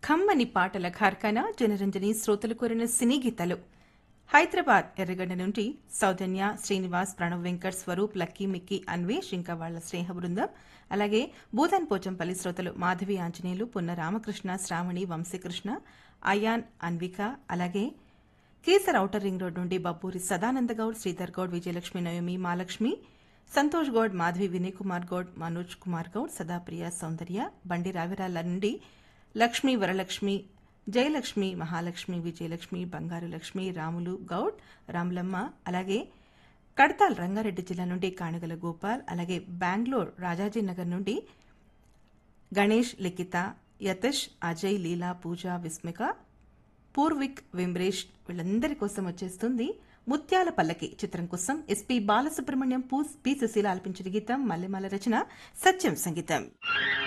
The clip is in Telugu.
ఖమ్మని పాటల కార్ఖానా జనరంజని శ్రోతలు కోరిన సినీ గీతాలు హైదరాబాద్ ఎర్రగడ్డ నుండి సౌజన్య శ్రీనివాస్ ప్రణవ్ వెంకట్ స్వరూప్ లక్కీ మిక్కీ అన్వేష్ ఇంకా వాళ్ల స్నేహ బృందం అలాగే భూదాన్ పోచంపల్లి శ్రోతలు మాధవి ఆంజనేయులు పున్న రామకృష్ణ శ్రావణి వంశీకృష్ణ అయాన్ అన్విక అలాగే కేసర్ ఔటర్ రింగ్ రోడ్ నుండి బబ్బూరి సదానంద గౌడ్ శ్రీధర్ గౌడ్ విజయలక్ష్మి నయోమి మాలక్ష్మి సంతోష్ గౌడ్ మాధవి వినయ్ కుమార్ గౌడ్ మనోజ్ కుమార్ గౌడ్ సదాప్రియ సౌందర్య బండి రావిరాల నుండి లక్ష్మి వరలక్ష్మి జయలక్ష్మి మహాలక్ష్మి విజయలక్ష్మి బంగారు లక్ష్మి రాములు గౌడ్ రాములమ్మ అలాగే కడతాల్ రంగారెడ్డి జిల్లా నుండి కాణగల గోపాల్ అలాగే బెంగళూరు రాజాజీ నగర్ నుండి గణేష్ లిఖిత యతష్ అజయ్ లీలా పూజ విస్మిక పూర్విక్ విమ్రేష్ వీళ్ళందరి కోసం వచ్చేస్తుంది ముత్యాల పల్లకి చిత్రం కోసం ఎస్పీ బాలసుబ్రహ్మణ్యం పూ పి సుశీల ఆలపించిన గీతం మల్లెమాల రచన సత్యం సంగీతం